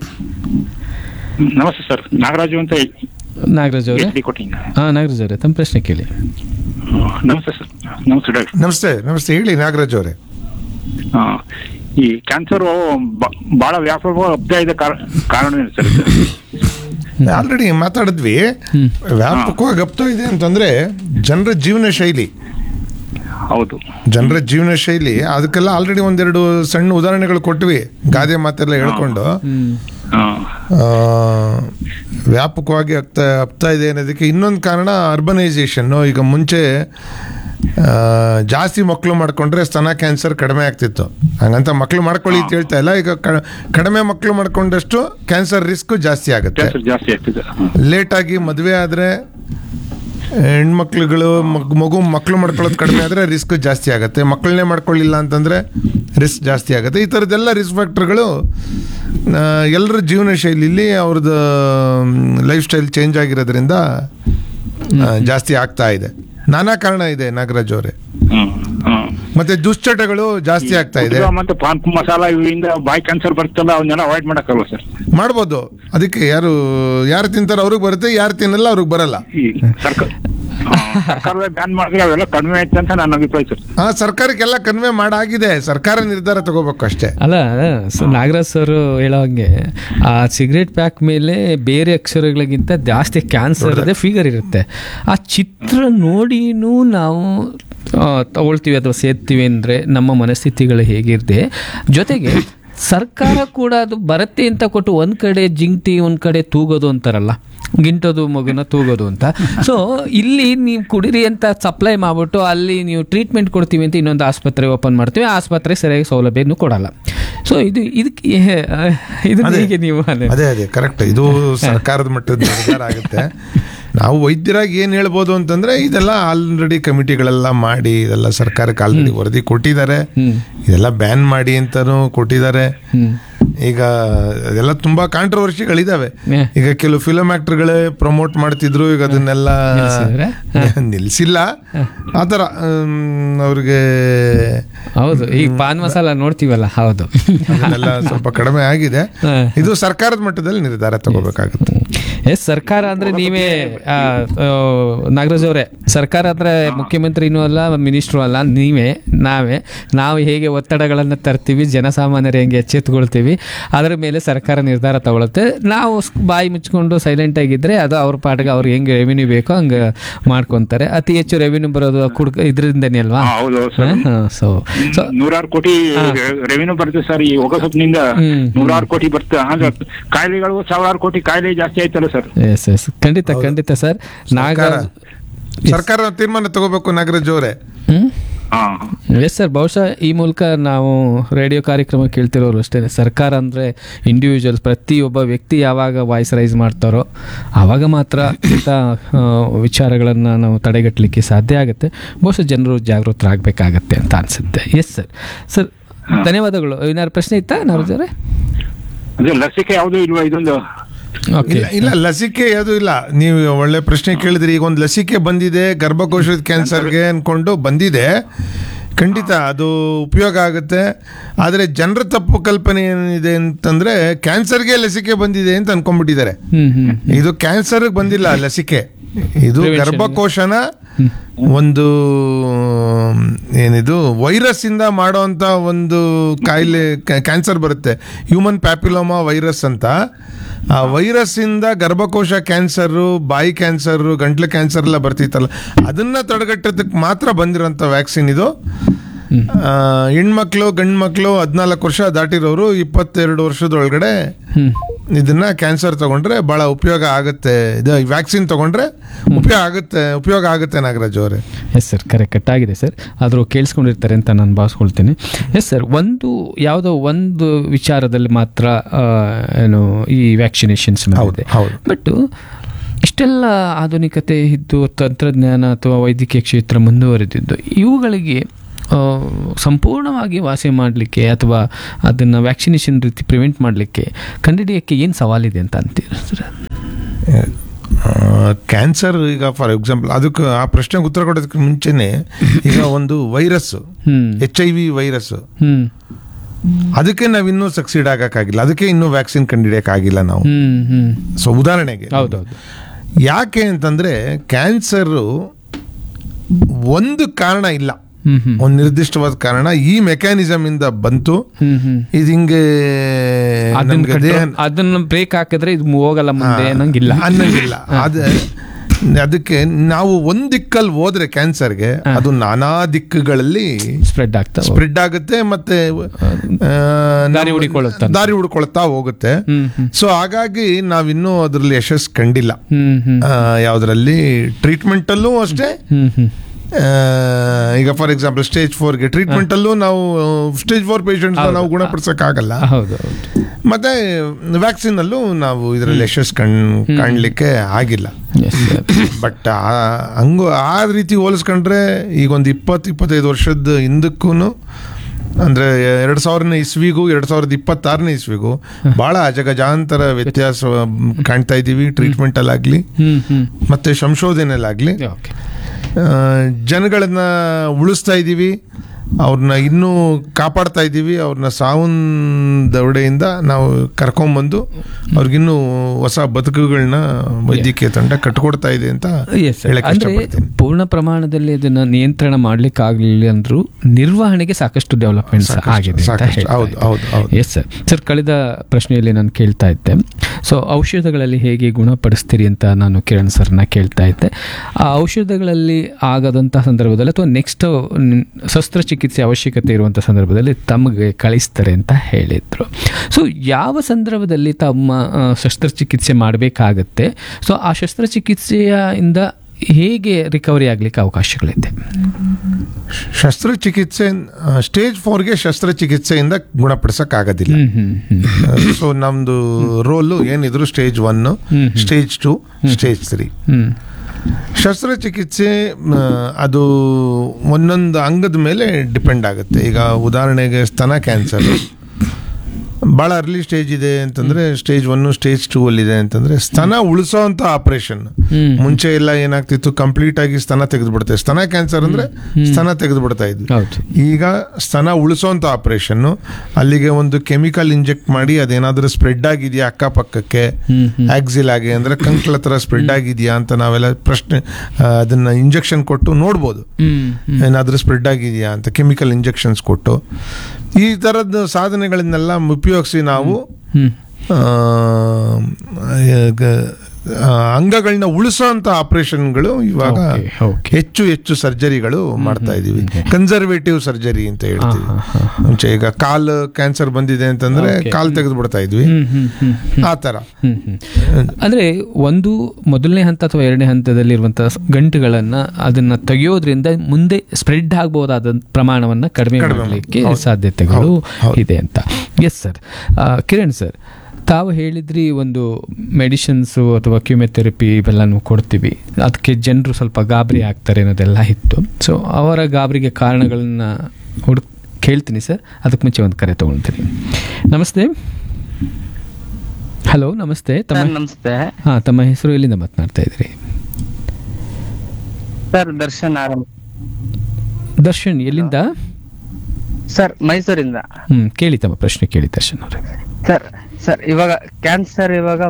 ನಮಸ್ತೆ ಸರ್ ನಾಗರಾಜು ಅಂತ ನಾಗರಾಜ್ ಅವರೇ ಎಚ್ ಡಿ ಕೊಟ್ಟಿಂದ ಹಾಂ ನಾಗರಾಜ್ ಅವರೇ ತಮ್ಮ ಪ್ರಶ್ನೆ ಕೇಳಿ ನಮಸ್ತೆ ಸರ್ ನಮಸ್ತೆ ಡಾಕ್ಟರ್ ನಮಸ್ತೆ ನಮಸ್ತೆ ಹೇಳಿ ನಾಗರಾಜ್ ಅವರೇ ಆ, ಈ ಕ್ಯಾನ್ಸರ್ ಬಹಳ ವ್ಯಾಪಕ ಹಬ್ತಾ ಇದೆ ಕಾರಣ ಕಾರಣ ಏನು ಸರ್ ಇದು? ಆಲ್ರೆಡಿ ಮಾತಾಡಿದ್ವಿ ಹ್ಮ್. ವ್ಯಾಪಕವಾಗಿ ಹಬ್ತಾ ಇದೆ ಅಂತಂದ್ರೆ ಜನರ ಜೀವನ ಶೈಲಿ ಹೌದು ಜನರ ಜೀವನ ಶೈಲಿ ಅದಕ್ಕೆಲ್ಲ ಆಲ್ರೆಡಿ ಒಂದೆರಡು ಸಣ್ಣ ಉದಾಹರಣೆಗಳು ಕೊಟ್ವಿ ಗಾದೆ ಮಾತೆಲ್ಲ ಹೇಳ್ಕೊಂಡು ಹ್ಮ್ ಆ, ಆ, ವ್ಯಾಪಕವಾಗಿ ಆಗ್ತಾ ಹಬ್ತಾ ಇದೆ ಅನ್ನೋದಕ್ಕೆ ಇನ್ನೊಂದು ಕಾರಣ ಅರ್ಬನೈಸೇಷನ್ ಈಗ ಮುಂಚೆ ಆ, ಜಾಸ್ತಿ ಮಕ್ಕಳು ಮಾಡ್ಕೊಂಡ್ರೆ ಸ್ತನ ಕ್ಯಾನ್ಸರ್ ಕಡಿಮೆ ಆಗ್ತಿತ್ತು ಹಂಗಂತ ಮಕ್ಕಳು ಮಾಡ್ಕೊಳ್ಳಿ ಅಂತ ಹೇಳ್ತಾ ಇಲ್ಲ ಈಗ ಕ- ಕಡಿಮೆ ಮಕ್ಕಳು ಮಾಡ್ಕೊಂಡಷ್ಟು ಕ್ಯಾನ್ಸರ್ ರಿಸ್ಕ್ ಜಾಸ್ತಿ ಆಗುತ್ತೆ ಕ್ಯಾನ್ಸರ್ ಜಾಸ್ತಿ ಆಗ್ತಿದೆ ಲೇಟಾಗಿ ಮದುವೆ ಆದರೆ ಹೆಣ್ಮಕ್ಳುಗಳು ಮಗ್- ಮಗು ಮಕ್ಕಳು ಮಾಡ್ಕೊಳ್ಳೋದು ಕಡಿಮೆ ಆದರೆ ರಿಸ್ಕ್ ಜಾಸ್ತಿ ಆಗುತ್ತೆ ಮಕ್ಕಳನ್ನೇ ಮಾಡ್ಕೊಳ್ಳಿಲ್ಲ ಅಂತಂದರೆ ರಿಸ್ಕ್ ಜಾಸ್ತಿ ಆಗುತ್ತೆ ಈ ಥರದ್ದೆಲ್ಲ ರಿಸ್ಕ್ ಫ್ಯಾಕ್ಟರ್ಗಳು ಎಲ್ಲರ ಜೀವನ ಶೈಲಿಲಿ ಅವ್ರದ್ದು ಲೈಫ್ ಸ್ಟೈಲ್ ಚೇಂಜ್ ಆಗಿರೋದ್ರಿಂದ ಆ, ಜಾಸ್ತಿ ಆಗ್ತಾ ಇದೆ ನಾನಾ ಕಾರಣ ಇದೆ ನಾಗರಾಜ್ ಅವರೇ ಹ್ಮ್, ಹ್ಮ್. ಮತ್ತೆ ದುಶ್ಚಟಗಳು ಜಾಸ್ತಿ ಆಗ್ತಾ ಇದೆ ಕುಟ್ಕ ಮತ್ತೆ ಪಾನ್ ಮಸಾಲ ಇವಿಂದ ಬಾಯಿ ಕ್ಯಾನ್ಸರ್ ಬರ್ತಲ್ಲ ಅವನ್ನೆಲ್ಲ ಅವಾಯ್ಡ್ ಮಾಡಕ್ಕಲ್ವ ಸರ್ ಮಾಡ್ಬೋದು ಅದಕ್ಕೆ ಯಾರು ಯಾರು ತಿಂತಾರೋ ಅವ್ರಿಗೆ ಬರುತ್ತೆ ಯಾರು ತಿನ್ನಲ್ಲ ಅವ್ರಿಗೆ ಬರಲ್ಲ ಈ ಸರ್ಕಾರ ಸರ್ಕಾರವೇ ಬ್ಯಾನ್ ಮಾಡಿದ್ರೆ ಅವೆಲ್ಲ ಕಡಿಮೆ ಆಯ್ತು ಅಂತ ನನ್ನ ಅಭಿಪ್ರಾಯ ಸರ್ ಆ ಸರ್ಕಾರಕ್ಕೆಲ್ಲ ಕನ್ವೆ ಮಾಡಾಗಿದೆ ಸರ್ಕಾರ ನಿರ್ಧಾರ ತಗೋಬೇಕು ಅಷ್ಟೇ ಅಲ್ಲ ಸ- ನಾಗರಾಜ್ ಸರ್ ಹೇಳೋ ಹಂಗೆ ಆ ಸಿಗರೇಟ್ ಪ್ಯಾಕ್ ಮೇಲೆ ಬೇರೆ ಅಕ್ಷರಗಳಿಗಿಂತ ಜಾಸ್ತಿ ಕ್ಯಾನ್ಸರ್ ಅದೇ ಫಿಗರ್ ಇರುತ್ತೆ ಆ ಚಿತ್ರ ನೋಡಿನೂ ನಾವು ಆ, ತಗೊಳ್ತೀವಿ ಅಥವಾ ಸೇರ್ತೀವಿ ಅಂದರೆ ನಮ್ಮ ಮನಸ್ಥಿತಿಗಳು ಹೇಗಿರುತ್ತೆ ಜೊತೆಗೆ ಸರ್ಕಾರ ಕೂಡ ಅದು ಬರುತ್ತೆ ಅಂತ ಕೊಟ್ಟು ಒಂದು ಕಡೆ ಜಿಂಕ್ತಿ ಒಂದು ಕಡೆ ತೂಗೋದು ಅಂತಾರಲ್ಲ ಗಿಂಟೋದು ಮಗುನ ತೂಗೋದು ಅಂತ ಸೊ ಇಲ್ಲಿ ನೀವು ಕುಡೀರಿ ಅಂತ ಸಪ್ಲೈ ಮಾಡ್ಬಿಟ್ಟು ಅಲ್ಲಿ ನೀವು ಟ್ರೀಟ್ಮೆಂಟ್ ಕೊಡ್ತೀವಿ ಅಂತ ಇನ್ನೊಂದು ಆಸ್ಪತ್ರೆ ಓಪನ್ ಮಾಡ್ತೀವಿ ಆ ಆಸ್ಪತ್ರೆ ಸರಿಯಾಗಿ ಸೌಲಭ್ಯನೂ ಕೊಡಲ್ಲ ಸೊ ಇದು ಇದಕ್ಕೆ ಇದು ಅದೇ. ಹೇಗೆ ನೀವು ಅದೇ ಅದೇ ಅದೇ ಕರೆಕ್ಟ್ ಇದು ಸರ್ಕಾರದ ಮಟ್ಟದ ನಿರ್ಧಾರ ಆಗುತ್ತೆ ನಾವು ವೈದ್ಯರಾಗಿ ಏನು ಹೇಳ್ಬೋದು ಅಂತಂದ್ರೆ ಇದೆಲ್ಲ ಆಲ್ರೆಡಿ ಕಮಿಟಿಗಳೆಲ್ಲ ಮಾಡಿ ಇದೆಲ್ಲ ಸರ್ಕಾರಕ್ಕೆ ಆಲ್ರೆಡಿ ವರದಿ ಕೊಟ್ಟಿದ್ದಾರೆ ಹ್ಮ್. ಇದೆಲ್ಲ ಬ್ಯಾನ್ ಮಾಡಿ ಅಂತಾನು ಕೊಟ್ಟಿದ್ದಾರೆ ಹ್ಮ್ ಈಗ ಅದೆಲ್ಲ ತುಂಬಾ ಕಾಂಟ್ರವರ್ಸಿಗಳಿದಾವೆ Yeah. ಈಗ ಕೆಲವು ಫಿಲಮ್ ಆಕ್ಟರ್ಗಳೇ ಪ್ರಮೋಟ್ ಮಾಡ್ತಿದ್ರು ಈಗ ಅದನ್ನೆಲ್ಲ ನಿಲ್ಸಿದ್ರಾ? ನಿಲ್ಸಿಲ್ಲ ಆತರ ಹ್ಮ್, ಅವ್ರಿಗೆ ಹೌದು ಈಗ ಪಾನ್ ಮಸಾಲ ನೋಡ್ತೀವಲ್ಲ ಹೌದು ಅದನ್ನೆಲ್ಲ ಸ್ವಲ್ಪ ಕಡಿಮೆ ಆಗಿದೆ ಹಾ. ಇದು ಸರ್ಕಾರದ ಮಟ್ಟದಲ್ಲಿ ನಿರ್ಧಾರ ತಗೋಬೇಕಾಗುತ್ತೆ ಎಸ್ ಸರ್ಕಾರ ಅಂದ್ರೆ ನೀವೇ ಆ, ಆ, ನಾಗರಾಜ್ ಅವರೇ ಸರ್ಕಾರ ಅಂದ್ರೆ ಮುಖ್ಯಮಂತ್ರಿನೂ ಅಲ್ಲ ಮಿನಿಸ್ಟ್ರು ಅಲ್ಲ ನೀವೇ ನಾವೇ ನಾವು ಹೇಗೆ ಒತ್ತಡಗಳನ್ನು ತರ್ತೀವಿ ಜನಸಾಮಾನ್ಯರು ಹೆಂಗೆ ಎಚ್ಚೆತ್ತುಕೊಳ್ತೀವಿ ಅದರ ಮೇಲೆ ಸರ್ಕಾರ ನಿರ್ಧಾರ ತಗೊಳುತ್ತೆ ನಾವು ಸ್- ಬಾಯಿ ಮುಚ್ಕೊಂಡು ಸೈಲೆಂಟ್ ಆಗಿದ್ರೆ ಅದು ಅವ್ರ ಪಾಟಿಗೆ ಅವ್ರಿಗೆ ಹೆಂಗೆ ರೆವಿನ್ಯೂ ಬೇಕೋ ಹಂಗೆ ಮಾಡ್ಕೊತಾರೆ ಅತಿ ಹೆಚ್ಚು ರೆವಿನ್ಯೂ ಬರೋದು ಕುಡ್ ಇದರಿಂದನೇ ಅಲ್ವಾ ಹಾ, ಹೌದು ಸರ್ ಸೊ ಸೊ ನೂರಾರು ಕೋಟಿ ರೆವಿನ್ಯೂ ಬರುತ್ತೆ ಸರ್ ಈ ಹೊಗಸೊಪ್ಪಿನಿಂದ ಹ್ಮ್. ನೂರಾರು ಕೋಟಿ ಬರುತ್ತೆ ಆದ್ರೆ ಕಾಯಿಲೆಗಳು ಸಾವಿರಾರು ಕೋಟಿ ಕಾಯಿಲೆ ಜಾಸ್ತಿ ಆಯ್ತಲ್ಲ ಸರ್ ಎಸ್ ಎಸ್ ಖಂಡಿತ ಖಂಡಿತ ಸರ್ ನಾಗರಾಜ್ ಸರ್ಕಾರ ತೀರ್ಮಾನ ತಗೋಬೇಕು ನಾಗರಾಜ್ ಅವರೇ ಹ್ಮ್ ಹಾ ಎಸ್ ಸರ್ ಬಹುಶಃ ಈ ಮೂಲಕ ನಾವು ರೇಡಿಯೋ ಕಾರ್ಯಕ್ರಮ ಕೇಳ್ತಿರೋರು ಅಷ್ಟೇ ಸರ್ಕಾರ ಅಂದರೆ ಇಂಡಿವಿಜುವಲ್ಸ್ ಪ್ರತಿಯೊಬ್ಬ ವ್ಯಕ್ತಿ ಯಾವಾಗ ವಾಯ್ಸ್ ರೈಸ್ ಮಾಡ್ತಾರೋ ಆವಾಗ ಮಾತ್ರ ಇಂಥ ವಿಚಾರಗಳನ್ನು ನಾವು ತಡೆಗಟ್ಟಲಿಕ್ಕೆ ಸಾಧ್ಯ ಆಗುತ್ತೆ ಬಹುಶಃ ಜನರು ಜಾಗೃತರಾಗಬೇಕಾಗತ್ತೆ ಅಂತ ಅನಿಸುತ್ತೆ ಎಸ್ ಸರ್ ಸರ್ ಧನ್ಯವಾದಗಳು ಏನಾದ್ರು ಪ್ರಶ್ನೆ ಇತ್ತಾ ನಾಗರಾಜ್ ಅವರೇ ಅದೇ ಲಸಿಕೆ ಯಾವುದು ಇಲ್ವಾ ಇದೊಂದು ಓಕೆ ಇಲ್ಲ ಇಲ್ಲ ಲಸಿಕೆ ಯಾವುದು ಇಲ್ಲ ನೀವು ಒಳ್ಳೆ ಪ್ರಶ್ನೆ ಕೇಳಿದ್ರಿ ಈಗ ಒಂದು ಲಸಿಕೆ ಬಂದಿದೆ ಗರ್ಭಕೋಶದ ಕ್ಯಾನ್ಸರ್ಗೆ ಅನ್ಕೊಂಡು ಬಂದಿದೆ ಖಂಡಿತ ಅದು ಉಪಯೋಗ ಆಗುತ್ತೆ ಆದರೆ ಜನರ ತಪ್ಪು ಕಲ್ಪನೆ ಏನಿದೆ ಅಂತಂದ್ರೆ ಕ್ಯಾನ್ಸರ್ಗೆ ಲಸಿಕೆ ಬಂದಿದೆ ಅಂತ ಅನ್ಕೊಂಡ್ಬಿಟ್ಟಿದ್ದಾರೆ ಹ್ಮ್ ಹ್ಮ್ ಇದು ಕ್ಯಾನ್ಸರ್ಗೆ ಬಂದಿಲ್ಲ ಲಸಿಕೆ ಇದು Prevention. ಗರ್ಭಕೋಶನ ಒಂದು ಏನಿದು ವೈರಸ್ ಇಂದ ಮಾಡೋಂಥ ಒಂದು ಕಾಯಿಲೆ ಕ್ಯಾನ್ಸರ್ ಬರುತ್ತೆ ಹ್ಯೂಮನ್ ಪ್ಯಾಪಿಲೋಮಾ ವೈರಸ್ ಅಂತ ಆ ವೈರಸ್ ಇಂದ ಗರ್ಭಕೋಶ ಕ್ಯಾನ್ಸರು ಬಾಯಿ ಕ್ಯಾನ್ಸರು ಗಂಟ್ಲು ಕ್ಯಾನ್ಸರ್ ಎಲ್ಲ ಬರ್ತಿತ್ತಲ್ಲ ಅದನ್ನ ತಡೆಗಟ್ಟೋದಕ್ಕೆ ಮಾತ್ರ ಬಂದಿರೋಂಥ ವ್ಯಾಕ್ಸಿನ್ ಇದು ಆ, ಹೆಣ್ಮಕ್ಳು ಗಂಡು ಮಕ್ಕಳು ಹದಿನಾಲ್ಕು ವರ್ಷ ದಾಟಿರೋರು ಇಪ್ಪತ್ತೆರಡು ವರ್ಷದೊಳಗಡೆ ಹ್ಮ್ ಇದನ್ನ ಕ್ಯಾನ್ಸರ್ ತಗೊಂಡ್ರೆ ಬಹಳ ಉಪಯೋಗ ಆಗುತ್ತೆ ಇದು ವ್ಯಾಕ್ಸಿನ್ ತಗೊಂಡ್ರೆ ಉಪಯೋಗ ಆಗುತ್ತೆ ಉಪಯೋಗ ಆಗುತ್ತೆ ನಾಗರಾಜ್ ಅವರೇ ಎಸ್ ಸರ್ ಕರೆಕ್ಟ್ ಕಟ್ಟಾಗಿದೆ ಸರ್ ಆದರೂ ಕೇಳಿಸ್ಕೊಂಡಿರ್ತಾರೆ ಅಂತ ನಾನು ಭಾವಿಸ್ಕೊಳ್ತೀನಿ ಎಸ್ ಸರ್ ಒಂದು ಯಾವುದೋ ಒಂದು ವಿಚಾರದಲ್ಲಿ ಮಾತ್ರ ಆ, ಏನು ಈ ವ್ಯಾಕ್ಸಿನೇಷನ್ಸ್ ಹೌದು, ಹೌದು. ಬಟ್ ಇಷ್ಟೆಲ್ಲ ಆಧುನಿಕತೆ ಇದ್ದು ತಂತ್ರಜ್ಞಾನ ಅಥವಾ ವೈದ್ಯಕೀಯ ಕ್ಷೇತ್ರ ಮುಂದುವರೆದಿದ್ದು ಇವುಗಳಿಗೆ ಆ, ಸಂಪೂರ್ಣವಾಗಿ ವಾಸಿ ಮಾಡಲಿಕ್ಕೆ ಅಥವಾ ಅದನ್ನು ವ್ಯಾಕ್ಸಿನೇಷನ್ ರೀತಿ ಪ್ರಿವೆಂಟ್ ಮಾಡಲಿಕ್ಕೆ ಕಂಡುಹಿಡಿಯೋಕ್ಕೆ ಏನು ಸವಾಲಿದೆ ಅಂತ ಅಂತೀರ ಸರ್ ಕ್ಯಾನ್ಸರ್ ಈಗ ಫಾರ್ ಎಕ್ಸಾಂಪಲ್ ಅದಕ್ಕೆ ಆ ಪ್ರಶ್ನೆಗೆ ಉತ್ತರ ಕೊಡೋದಕ್ಕೆ ಮುಂಚೆನೆ ಈಗ ಒಂದು ವೈರಸ್ ಹ್ಞೂ ಎಚ್ ಐ ವಿ ವೈರಸ್ ಹ್ಞೂ ಅದಕ್ಕೆ ನಾವಿನ್ನೂ ಸಕ್ಸೀಡ್ ಆಗಕ್ಕಾಗಿಲ್ಲ ಅದಕ್ಕೆ ಇನ್ನೂ ವ್ಯಾಕ್ಸಿನ್ ಕಂಡಿಡಿಯಕ್ಕಾಗಿಲ್ಲ ನಾವು ಹ್ಞೂ ಹ್ಞೂ ಸೊ ಉದಾಹರಣೆಗೆ ಹೌದೌದು ಯಾಕೆ ಅಂತಂದ್ರೆ ಕ್ಯಾನ್ಸರ್ ಒಂದು ಕಾರಣ ಇಲ್ಲ ಹ್ಞೂ ಹ್ಞೂ ಒಂದು ನಿರ್ದಿಷ್ಟವಾದ ಕಾರಣ ಈ ಮೆಕ್ಯಾನಿಸಮ್ ಇಂದ ಬಂತು ಹ್ಞೂ ಹ್ಞೂ ಇದು ಹಿಂಗೆ ಅದನ್ನ ನಮ್ಗೆ control- ದೇಹ ಅದನ್ನ ಬ್ರೇಕ್ ಹಾಕಿದ್ರೆ ಇದು ಹೋಗಲ್ಲ ಮುಂದೆ ಅನ್ನಂಗಿಲ್ಲ ಅನ್ನಂಗಿಲ್ಲ ಅದ ಅದಕ್ಕೆ ನಾವು ಒಂದ್ ದಿಕ್ಕಲ್ಲಿ ಹೋದ್ರೆ ಕ್ಯಾನ್ಸರ್ಗೆ ಅದು ನಾನಾ ದಿಕ್ಕುಗಳಲ್ಲಿ ಸ್ಪ್ರೆಡ್ ಆಗ್ತಾ ಹೋಗುತ್ತೆ. ಸ್ಪ್ರೆಡ್ ಆಗುತ್ತೆ ಮತ್ತೆ ಆ, ದಾರಿ ಹುಡುಕೊಳ್ಳುತ್ತೆ. ದಾರಿ ಹುಡ್ಕೊಳ್ತಾ ಹೋಗುತ್ತೆ ಹ್ಮ್ ಹ್ಮ್ ಸೊ ಹಾಗಾಗಿ ನಾವಿನ್ನೂ ಅದ್ರಲ್ಲಿ ಯಶಸ್ ಕಂಡಿಲ್ಲ ಹ್ಮ್ ಹ್ಮ್ ಆ, ಯಾವ್ದ್ರಲ್ಲಿ ಟ್ರೀಟ್ಮೆಂಟ್ ಅಲ್ಲೂ ಅಷ್ಟೇ ಹ್ಮ್ ಹ್ಮ್ ಆ, ಈಗ ಫಾರ್ ಎಕ್ಸಾಂಪಲ್ ಸ್ಟೇಜ್ ಫೋರ್ಗೆ ಟ್ರೀಟ್ಮೆಂಟ್ ಅಲ್ಲೂ ನಾವು ಸ್ಟೇಜ್ ಫೋರ್ ಪೇಷಂಟ್ಸ್ ಹೌದು. ನಾವು ಗುಣಪಡಿಸಕ್ ಆಗಲ್ಲ ಹೌದು ಹೌದು ಮತ್ತೆ ವ್ಯಾಕ್ಸಿನ್ ಅಲ್ಲೂ ನಾವು ಇದರಲ್ಲಿ ಯಶಸ್ ಕಣ್ ಕಾಣ್ಲಿಕ್ಕೆ ಆಗಿಲ್ಲ ಎಸ್ ಸರ್ ಬಟ್ ಹಂಗು ಆ ರೀತಿ ಹೋಲಿಸ್ಕೊಂಡ್ರೆ ಈಗ ಒಂದು ಇಪ್ಪತ್ತು ಇಪ್ಪತ್ತೈದು ವರ್ಷದ ಹಿಂದಕ್ಕೂ ಅಂದ್ರೆ ಎರಡ್ ಸಾವಿರನೇ ಇಸ್ವಿಗೂ ಎರಡ್ ಸಾವಿರದ ಇಪ್ಪತ್ತಾರನೇ ಇಸ್ವಿಗೂ ಬಹಳ ಅಜಗಜಾಂತರ ವ್ಯತ್ಯಾಸ ಕಾಣ್ತಾ ಇದ್ದೀವಿ ಟ್ರೀಟ್ಮೆಂಟ್ ಅಲ್ಲಾಗ್ಲಿ ಹ್ಮ್ ಹ್ಮ್ ಮತ್ತೆ ಸಂಶೋಧನೆಯಲ್ಲಾಗ್ಲಿ ಓಕೆ ಆ, ಜನಗಳನ್ನ ಉಳಿಸ್ತಾ ಇದ್ದೀವಿ ಅವ್ರನ್ನ ಇನ್ನೂ ಕಾಪಾಡ್ತಾ ಇದ್ದೀವಿ ಅವ್ರನ್ನ ಸಾವನ್ ದವಡೆಯಿಂದ ನಾವು ಕರ್ಕೊಂಬಂದು ಅವ್ರಿಗಿನ್ನೂ ಹೊಸ ಬದುಕುಗಳನ್ನ ವೈದ್ಯಕೀಯ ತಂಡ ಕಟ್ಕೊಡ್ತಾ ಇದೆ ಅಂತ ಎಸ್ ಹೇಳಕ್ ಅಂದ್ರೆ ಇಷ್ಟಪಡ್ತೀನಿ ಪೂರ್ಣ ಪ್ರಮಾಣದಲ್ಲಿ ಅದನ್ನ ನಿಯಂತ್ರಣ ಮಾಡ್ಲಿಕ್ಕೆ ಆಗ್ಲಿಲ್ಲ ಅಂದ್ರೂ ನಿರ್ವಹಣೆಗೆ ಸಾಕಷ್ಟು ಡೆವಲಪ್ಮೆಂಟ್ಸ್ ಸಾಕಷ್ಟು, ಆಗಿದೆ ಅಂತ ಸಾಕಷ್ಟು. ಹೇಳ್ತಾ ಹೌದು, ಇದ್ದೆ. ಹೌದು, ಹೌದು. ಎಸ್ ಸರ್ ಸರ್ ಕಳೆದ ಪ್ರಶ್ನೆಯಲ್ಲಿ ನಾನು ಕೇಳ್ತಾ ಇದ್ದೆ ಸೊ ಔಷಧಗಳಲ್ಲಿ ಹೇಗೆ ಗುಣಪಡಿಸ್ತೀರಿ ಅಂತ ನಾನು ಕಿರಣ್ ಸರ್ನ ಕೇಳ್ತಾ ಇದ್ದೆ ಆ ಔಷಧಗಳಲ್ಲಿ ಆಗದಂತಹ ಸಂದರ್ಭದಲ್ಲಿ ಅಥವಾ ನೆಕ್ಸ್ಟ್ ಶಸ್ತ್ರಚಿಕಿತ್ಸೆ ಅವಶ್ಯಕತೆ ಇರುವಂಥ ಸಂದರ್ಭದಲ್ಲಿ ತಮಗೆ ಕಳಿಸ್ತಾರೆ ಅಂತ ಹೇಳಿದರು ಸೊ ಯಾವ ಸಂದರ್ಭದಲ್ಲಿ ತಮ್ಮ ಆ, ಶಸ್ತ್ರಚಿಕಿತ್ಸೆ ಮಾಡಬೇಕಾಗತ್ತೆ ಸೊ ಆ ಶಸ್ತ್ರಚಿಕಿತ್ಸೆಯ ಇಂದ ಹೇಗೆ ರಿಕವರಿ ಆಗ್ಲಿಕ್ಕೆ ಅವಕಾಶಗಳಿದೆ ಶಸ್ತ್ರಚಿಕಿತ್ಸೆ ಸ್ಟೇಜ್ ಫೋರ್ಗೆ ಶಸ್ತ್ರಚಿಕಿತ್ಸೆಯಿಂದ ಗುಣಪಡಿಸಕ್ ಆಗೋದಿಲ್ಲ ಹ್ಮ್ ಹ್ಮ್ ಹ್ಮ್ ಸೊ ನಮ್ದು ರೋಲು ಏನಿದ್ರು stage one stage two stage three ಹ್ಮ್ ಶಸ್ತ್ರಚಿಕಿತ್ಸೆ ಮ, ಅದು ಒಂದೊಂದು ಅಂಗದ ಮೇಲೆ ಡಿಪೆಂಡ್ ಆಗುತ್ತೆ ಈಗ ಉದಾಹರಣೆಗೆ ಸ್ತನ ಕ್ಯಾನ್ಸರ್ ಭಾಳ ಅರ್ಲಿ ಸ್ಟೇಜ್ ಇದೆ ಅಂತಂದ್ರೆ ಸ್ಟೇಜ್ ಒನ್ ಸ್ಟೇಜ್ ಟೂ ಅಲ್ಲಿ ಇದೆ ಅಂತಂದ್ರೆ ಸ್ತನ ಉಳಿಸೋ ಅಂತ ಆಪರೇಷನ್ ಹ್ಮ್. ಮುಂಚೆ ಎಲ್ಲ ಏನಾಗ್ತಿತ್ತು ಕಂಪ್ಲೀಟ್ ಆಗಿ ಸ್ತನ ತೆಗೆದು ಸ್ತನ ಕ್ಯಾನ್ಸರ್ ಅಂದ್ರೆ ಸ್ತನ ತೆಗೆದು ಬಿಡ್ತಾ ಇದ್ವಿ ಹೌದು ಈಗ ಸ್ತನ ಉಳಿಸೋಂಥ ಆಪರೇಷನ್ನು ಅಲ್ಲಿಗೆ ಒಂದು ಕೆಮಿಕಲ್ ಇಂಜೆಕ್ಟ್ ಮಾಡಿ ಅದೇನಾದ್ರೂ ಸ್ಪ್ರೆಡ್ ಆಗಿದೆಯಾ ಅಕ್ಕಪಕ್ಕಕ್ಕೆ ಹ್ಮ್ ಹ್ಮ್ ಆಕ್ಸಿಲ್ ಆಗಿ ಅಂದ್ರೆ ಕಂಕ್ಲ ಹತ್ರ ಸ್ಪ್ರೆಡ್ ಆಗಿದೆಯಾ ಅಂತ ನಾವೆಲ್ಲ ಪ್ರಶ್ನೆ ಆ, ಅದನ್ನ ಇಂಜೆಕ್ಷನ್ ಕೊಟ್ಟು ನೋಡ್ಬೋದು ಹ್ಮ್ ಹ್ಮ್ ಏನಾದ್ರೂ ಸ್ಪ್ರೆಡ್ ಆಗಿದೆಯಾ ಅಂತ ಕೆಮಿಕಲ್ ಇಂಜೆಕ್ಷನ್ಸ್ ಕೊಟ್ಟು ಈ ಥರದ ಸಾಧನೆಗಳನ್ನೆಲ್ಲ ಉಪಯೋಗಿಸಿ ನಾವು ಹ್ಮ್ ಆ, ಗ- ಆ, ಅಂಗಗಳನ್ನ ಉಳಿಸೋಂಥ ಆಪರೇಷನ್ಗಳು ಇವಾಗ Okay, okay. ಹೆಚ್ಚು ಹೆಚ್ಚು ಸರ್ಜರಿಗಳು ಮಾಡ್ತಾ ಇದೀವಿ ಕನ್ಸರ್ವೇಟಿವ್ ಸರ್ಜರಿ ಅಂತ ಹೇಳ್ತೀವಿ ಹಾ, ಹಾ, ಮುಂಚೆ ಈಗ ಕಾಲ್ ಕ್ಯಾನ್ಸರ್ ಬಂದಿದೆ ಅಂತಂದ್ರೆ Okay. ಕಾಲ್ ತೆಗೆದು ಬಿಡ್ತಾ ಇದ್ವಿ ಹ್ಮ್ ಹ್ಮ್ ಹ್ಮ್ ಆ ತರ ಹ್ಮ್ ಹ್ಮ್. ಅಂದ್ರೆ ಒಂದು ಮೊದಲನೇ ಹಂತ ಅಥವಾ ಎರಡನೇ ಹಂತದಲ್ಲಿರುವಂತಹ ಗಂಟುಗಳನ್ನ ಅದನ್ನ ತೆಗೆಯೋದ್ರಿಂದ ಮುಂದೆ ಸ್ಪ್ರೆಡ್ ಆಗಬಹುದಾದ ಪ್ರಮಾಣವನ್ನ ಕಡಿಮೆ ಕಡಿಮೆ ಮಾಡಲಿಕ್ಕೆ ಹೌದು. ಸಾಧ್ಯತೆಗಳು ಹೌದು, ಹೌದು. ಇದೆ ಅಂತ ಎಸ್ ಸರ್ ಕಿರಣ್ ಸರ್ ತಾವು ಹೇಳಿದ್ರಿ ಒಂದು ಮೆಡಿಸಿನ್ಸು ಅಥವಾ ಕ್ಯೂಮಿಯೋಥೆರಪಿ ಇವೆಲ್ಲನೂ ಕೊಡ್ತೀವಿ ಅದಕ್ಕೆ ಜನರು ಸ್ವಲ್ಪ ಗಾಬರಿ ಆಗ್ತಾರೆ ಅನ್ನೋದೆಲ್ಲ ಇತ್ತು ಸೊ ಅವರ ಗಾಬರಿಗೆ ಕಾರಣಗಳನ್ನ ಹುಡುಕ್ ಕೇಳ್ತೀನಿ ಸರ್ ಅದಕ್ಕೆ ಮುಂಚೆ ಒಂದು ಕರೆ ತಗೊಳ್ತೀನಿ ನಮಸ್ತೆ ಹಲೋ ನಮಸ್ತೆ ತಮ್ಮ ಸರ್ ನಮಸ್ತೆ ಹಾ ತಮ್ಮ ಹೆಸರು ಎಲ್ಲಿಂದ ಮಾತನಾಡ್ತಾ ಇದ್ರಿ ಸರ್ ದರ್ಶನ್ ಆರಾಮ್ ದರ್ಶನ್ ಎಲ್ಲಿಂದ ಸರ್ ಮೈಸೂರಿಂದ ಹ್ಮ್ ಕೇಳಿ ತಮ್ಮ ಪ್ರಶ್ನೆ ಕೇಳಿ ದರ್ಶನ್ ಅವರೇ ಸರ್ ಸರ್ ಇವಾಗ ಕ್ಯಾನ್ಸರ್ ಇವಾಗ